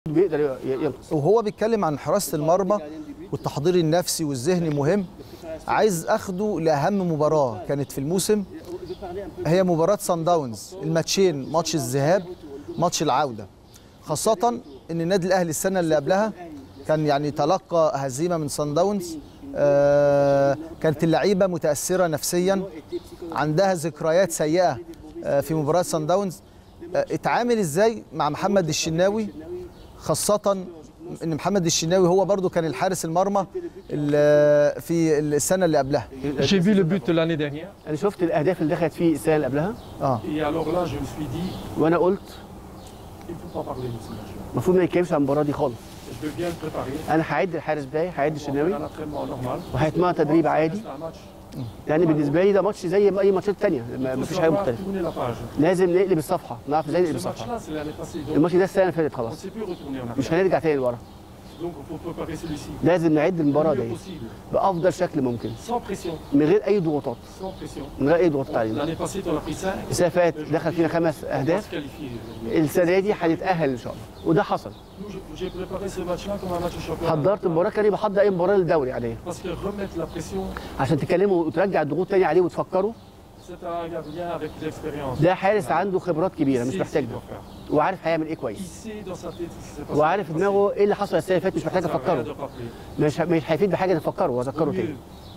بيقدر ي- ينقذ وهو بيتكلم عن حراسه المرمى والتحضير النفسي والذهني مهم عايز اخده لاهم مباراه كانت في الموسم هي مباراه سان داونز الماتشين ماتش الذهاب ماتش العوده خاصه ان النادي الاهلي السنه اللي قبلها كان يعني تلقى هزيمه من سان داونز آه كانت اللعيبه متاثره نفسيا عندها ذكريات سيئه آه في مباراه سان داونز آه اتعامل ازاي مع محمد الشناوي خاصة ان محمد الشناوي هو برضو كان الحارس المرمى ال- في السنة اللي قبلها J'ai vu le but l'année dernière انا شفت الاهداف اللي دخلت فيه السنه اللي قبلها اه et alors là je me suis dit وانا قلت il ne faut pas parler de ce match. المفروض ما يتكلمش عن المباراه دي خالص Je vais bien le préparer. انا هعد الحارس بتاعي هعد On va الشناوي faire un entraînement normal. وهيتمرن تدريب عادي C'est un match. لان بالنسبه لي ده ماتش زي اي ماتشات تانية ما Il ما faut فيش حاجه savoir مختلفه tourner la page. لازم نقلب الصفحه نعرف ازاي نقلب Ce الصفحه match-là, c'est l'année passée. Donc, الماتش ده السنه اللي فاتت on ne خلاص sait plus retourner en مش arrière. هنرجع تاني لورا Donc, il faut préparer celui-ci. لازم نعد المباراه Le mieux دي possible. بافضل شكل ممكن Sans pression. من غير اي ضغوطات Sans pression. من غير اي ضغوطات علينا L'année passée, on a pris 5. السنه اللي فاتت دخل فينا خمس On va اهداف se qualifier. السنه دي هنتاهل ان شاء الله وده حصل Nous, j'ai- j'ai préparé ce match-là comme un match de championnat. حضرت المباراه كاني بحضر اي مباراه للدوري عليه Parce que remettre la pression, عشان تكلموا وترجع الضغوط تاني عليه وتفكروا c'est un gardien avec de l'expérience. ده حارس عنده خبرات كبيره Il مش sait ce محتاج qu'il ده doit faire. وعارف هيعمل ايه Il كويس sait dans sa tête ce qui s'est passé. وعارف في دماغه ايه اللي حصل السنه اللي فاتت مش محتاج Ça sert à rien افكره de rappeler. مش مش هيفيد بحاجه نفكره واذكره تاني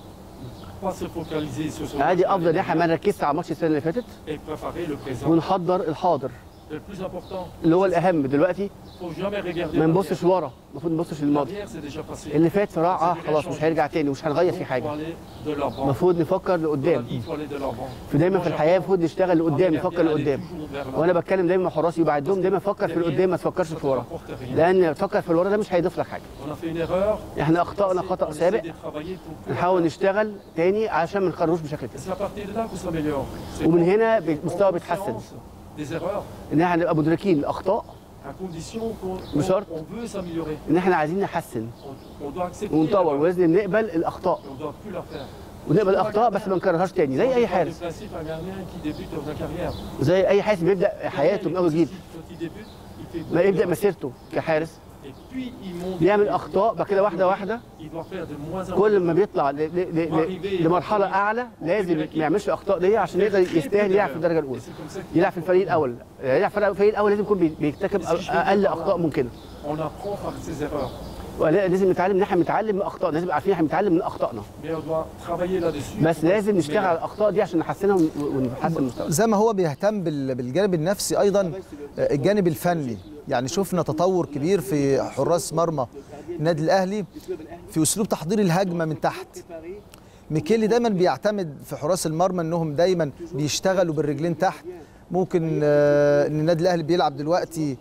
Pas se focaliser sur son ادي match افضل ان l'année احنا ما نركزش على ماتش السنه اللي فاتت dernière et préparer le présent. ونحضر الحاضر Le plus important, اللي هو الاهم دلوقتي faut jamais regarder ما en نبصش arrière. ورا المفروض ما نبصش للماضي L'arrière, c'est déjà passé. اللي فات صراع اه خلاص مش هيرجع تاني ومش هنغير Donc, فيه faut حاجه aller de l'avant. المفروض نفكر Dans la لقدام vie, il faut aller de l'avant. في دايما في الحياه المفروض نشتغل لقدام نفكر لقدام وانا بتكلم دايما مع حراسي وبعدهم دايما فكر في القدام ما تفكرش في ورا لان تفكر في الورا ده مش هيضيف لك حاجه On a fait une erreur. احنا اخطانا خطا On essaie سابق de travailler pour- نحاول نشتغل تاني عشان ما نكرروش بشكل C'est تاني à partir de là qu'on s'améliore. C'est ومن qu'on هنا prend المستوى بيتحسن conscience des erreurs ان احنا نبقى مدركين الاخطاء à condition qu'on بشرط. on veut s'améliorer. ان احنا عايزين نحسن On, on doit accepter ونطور l'erreur. ولازم نقبل الاخطاء On doit plus la faire. ونقبل الاخطاء بس ما نكررهاش تاني زي اي Le حارس principe un gardien qui débute dans sa carrière. زي اي حارس بيبدا حياته من اول جديد Quand il débute, il fait ما beaucoup يبدا d'erreurs. مسيرته كحارس Et puis il monte. بيعمل اخطاء بعد كده واحده واحده Il doit faire de moins en كل moins. ما بيطلع ل- ل- ل- لمرحله اعلى لازم ما يعملش الاخطاء دي عشان يقدر يستاهل يلعب في الدرجه الاولى Et c'est comme ça qu'il يلعب في الفريق الاول يلعب في الفريق الاول لازم يكون بي- بيرتكب اقل اخطاء ممكنه on apprend par ses erreurs. ولازم نتعلم ان احنا بنتعلم من اخطائنا لازم عارفين احنا بنتعلم من اخطائنا Mais on doit travailler là-dessus. بس لازم نشتغل على الاخطاء دي عشان نحسنها ون- ونحسن المستوى زي ما هو بيهتم بال- بالجانب النفسي ايضا آه، الجانب الفني يعني شفنا تطور كبير في حراس مرمى النادي الاهلي في اسلوب تحضير الهجمه من تحت ميكيلي دايما بيعتمد في حراس المرمى انهم دايما بيشتغلوا بالرجلين تحت ممكن آه، ان النادي الاهلي بيلعب دلوقتي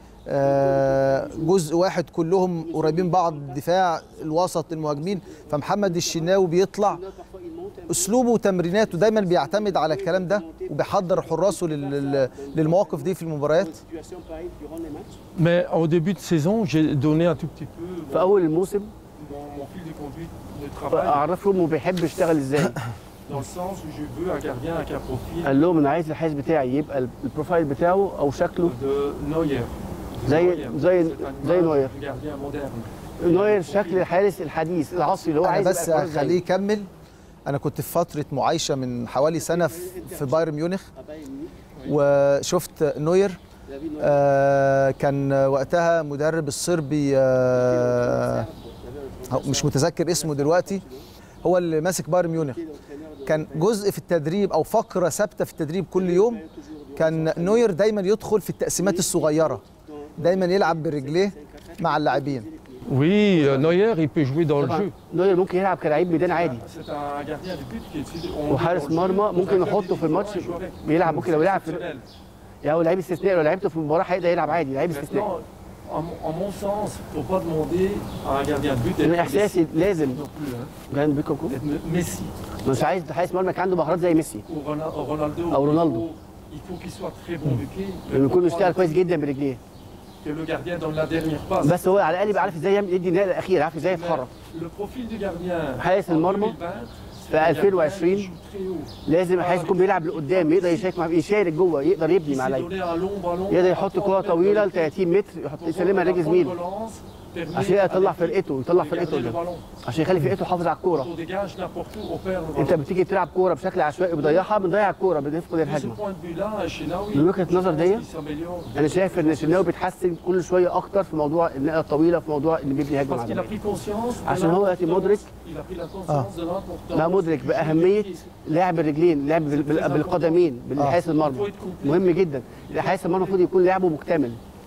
آه، جزء واحد كلهم قريبين بعض الدفاع الوسط المهاجمين فمحمد الشناوي بيطلع اسلوبه وتمريناته دايما بيعتمد على الكلام ده وبيحضر حراسه لل- لل- للمواقف دي في المباريات Mais au début de saison, j'ai donné un tout petit peu في اول الموسم mon, mon fil de conduite de travail, اعرفهم وبيحب يشتغل ازاي dans le sens où je veux un gardien avec un profil قال لهم انا عايز الحارس بتاعي يبقى البروفايل بتاعه او شكله de Neuer. زي Neuer. زي C'est un زي image نوير du gardien moderne. نوير شكل الحارس الحديث العصري اللي هو انا عايز بس يبقى حارس زيه. هخليه يكمل انا كنت في فتره معايشه من حوالي سنه في في بايرن ميونخ وشفت نوير آه، كان وقتها مدرب الصربي آه، هو مش متذكر اسمه دلوقتي هو اللي ماسك بايرن ميونخ كان جزء في التدريب او فقره ثابته في التدريب كل يوم كان نوير دايما يدخل في التقسيمات الصغيره دايما يلعب برجليه مع اللاعبين Oui, euh, Neuer, il peut jouer dans le طبعاً jeu. نوير ممكن يلعب كلاعب ميدان عادي C'est un gardien de but qui est dessus. On وحارس مرمى ممكن نحطه في الماتش بيلعب ممكن لو لعب في يعني هو لعيب استثنائي لو لعبته في المباراه هيقدر يلعب عادي لعيب استثنائي Maintenant, en, mon- en mon sens, il ne faut pas demander à un gardien de but من d'être احساسي لازم non plus. Hein. جان بيكوكو D'être Messi مش عايز حارس مرمى يكون عنده مهارات زي ميسي ou Rona- Ronaldo. أو il رونالدو. faut- Il faut qu'il soit très bon du pied. لما يكون بيشتغل كويس جدا برجليه Que le gardien donne la dernière passe. بس هو على الاقل يبقى عارف ازاي يعمل- يدي النقله الاخيره عارف ازاي يتحرك Le profil du gardien حارس en المرمى 2020, في 2020 لازم الحارس يكون بيلعب لقدام يقدر يشارك مع يشارك جوه يقدر يبني مع لعيبه يقدر يحط كره طويله ل 30 متر يحط يسلمها لرجل زميله عشان يطلع فرقته يطلع فرقته قدام عشان يخلي فرقته يحافظ على الكوره انت بتيجي تلعب كوره بشكل عشوائي بتضيعها بنضيع الكوره بنفقد الهجمه من وجهه النظر دي انا شايف ان الشناوي بيتحسن كل شويه اكتر في موضوع النقله الطويله في موضوع ان بيبني هجمه على الجماهير. عشان هو دلوقتي مدرك بقى مدرك باهميه لعب الرجلين لعب بال- بال- بالقدمين بالحارس المرمى مهم جدا حارس المرمى المفروض يكون لعبه مكتمل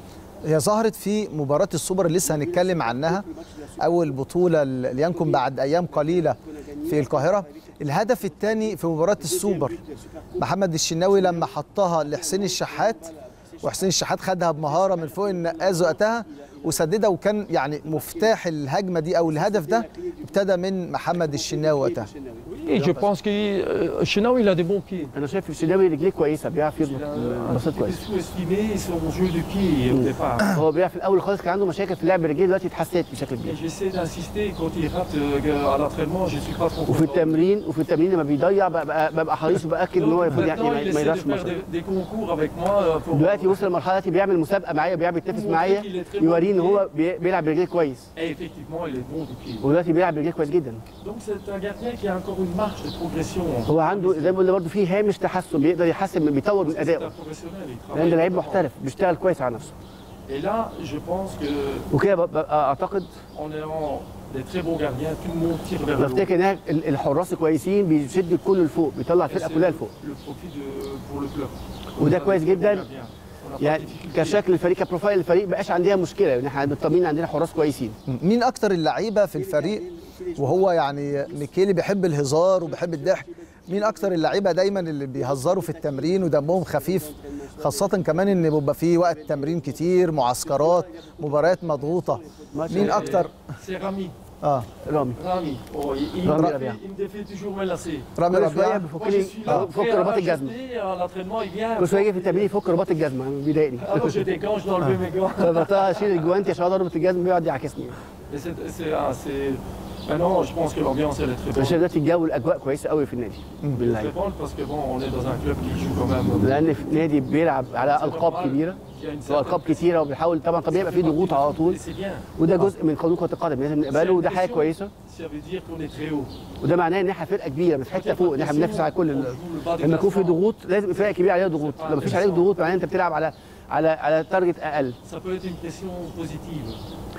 هي ظهرت في مباراة السوبر اللي لسه هنتكلم عنها أول بطولة اللي ينكم بعد أيام قليلة في القاهرة الهدف الثاني في مباراة السوبر محمد الشناوي لما حطها لحسين الشحات وحسين الشحات خدها بمهارة من فوق النقاز وقتها وسددها وكان يعني مفتاح الهجمة دي أو الهدف ده ابتدى من محمد الشناوي وقتها Et je pense que euh, Chenaoui, il a des bons pieds. انا شايف الشناوي رجليه كويسه بيعرف يضبط Il a بسيط il كويس était sous-estimé son jeu de pied au départ. هو بيعرف في الاول خالص كان عنده مشاكل في لعب الرجلين دلوقتي اتحسنت بشكل Et كبير j'essaie d'insister quand il rate euh, à l'entraînement, je suis pas trop وفي content. التمرين وفي التمرين لما بيضيع ببقى, ببقى حريص وباكد ان هو Donc, المفروض يعني maintenant, ما il ما essaie de يضيعش faire الماتش des, des concours avec moi euh, pour دلوقتي وصل للمرحله دلوقتي بيعمل مسابقه معايا بيعمل بيتنافس معايا يوريه ان هو بي- بيلعب برجليه كويس Et effectivement, il est bon du pied. ودلوقتي بيلعب برجليه كويس جدا Donc c'est un gardien qui a encore une marche de progression. هو عنده زي ما قلنا برضه في هامش تحسن بيقدر يحسن من بيطور من C'est un ادائه professionnel, il لان ده لعيب travaille. محترف بيشتغل كويس على نفسه Et là, je pense que وكده ببقى اعتقد en ayant des très bons gardiens, tout le monde tire vers le haut. بفتكر ان هي ال- الحراس كويسين بيشد الكل لفوق بيطلع Et الفرقه c'est كلها لفوق le profit de, pour le club. وده On a كويس des جدا. bons gardiens. On n'a pas يعني de difficulté. كشكل الفريق كبروفايل الفريق بقاش عندنا مشكله يعني احنا مطمنين عندنا حراس كويسين مين اكتر اللعيبه في الفريق وهو يعني ميكيلي بيحب الهزار وبيحب الضحك مين اكتر اللعيبه دايما اللي بيهزروا في التمرين ودمهم خفيف خاصه كمان ان بيبقى في وقت تمرين كتير معسكرات مباريات مضغوطه مين اكتر C'est Rami. اه رامي Rami. Oh, il, il, Rami me Rabia. défait, il me défait toujours menacé. رامي كل شويه ربيعه Moi, je بيفكني suis là, بيفك prêt à رباط الجزمه m'ajuster à l'entraînement, il vient. كل شويه يجي في التمرين يفك رباط الجزمه بيضايقني Alors je déclenche d'enlever mes gants. فبطلع اشيل الجوانتي عشان اقدر اربط الجزمه بيقعد يعاكسني Et c'est, c'est, ah, c'est- Maintenant, je pense que l'ambiance, elle est très انا bonne. شايف دلوقتي الجو والاجواء كويسه قوي في النادي Très بالله bonne parce que bon, on est dans un club qui joue quand même. لان في نادي بيلعب على القاب كبيره qui a une والقاب certaine- كتيره وبيحاول طبعا طبيعي يبقى فيه ضغوط على طول Et c'est bien. وده جزء من قانون كره القدم لازم نقبله وده حاجه كويسه Ça veut dire qu'on est très haut. وده معناه ان احنا فرقه كبيره مش حته فوق ان احنا بننافس على كل ال- لما يكون في ضغوط لازم فرقه كبيره عليها ضغوط لما مفيش عليك ضغوط معناه انت بتلعب على على على تارجت اقل Ça peut être une pression positive.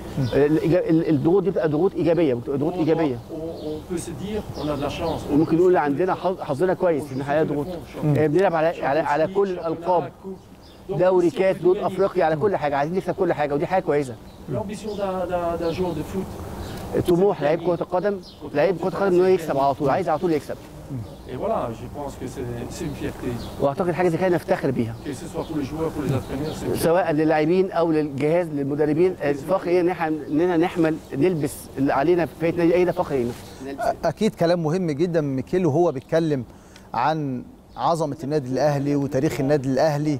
الإيجا- ال- الضغوط دي بتبقى ضغوط ايجابيه بتبقى ضغوط On, ايجابيه on- on peut se dire on a de la chance. وممكن نقول عندنا حظ- حظنا كويس ان عليها ضغوط آه، بنلعب على على على كل الالقاب دوري كاس دول افريقيا على كل حاجه عايزين نكسب كل حاجه ودي حاجه كويسه L'ambition d'un- d'un d'un joueur de foot, طموح لعيب كره القدم لعيب كره القدم ان هو يكسب على طول عايز على طول يكسب et voilà, je pense que c'est c'est une fierté. واعتقد حاجه زي كده نفتخر بيها Que ce soit pour les joueurs, pour les entraîneurs, c'est سواء للاعبين او للجهاز للمدربين الفخر ايه ان احنا اننا نحمل نلبس اللي علينا في فرقه نادي ايه ده فخر لينا اكيد كلام مهم جدا من ميكيل وهو بيتكلم عن عظمه النادي الاهلي وتاريخ النادي الاهلي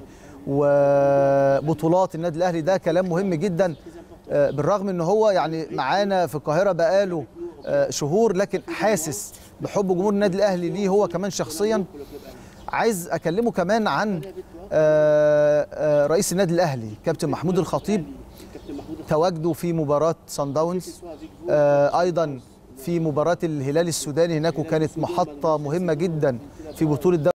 وبطولات النادي الاهلي ده كلام مهم جدا آه، بالرغم ان هو يعني معانا في القاهره بقاله آه، شهور لكن حاسس بحب جمهور النادي الاهلي ليه هو كمان شخصيا عايز اكلمه كمان عن آه، آه، رئيس النادي الاهلي كابتن محمود الخطيب تواجده في مباراه سان داونز آه، ايضا في مباراه الهلال السوداني هناك وكانت محطه مهمه جدا في بطوله دوري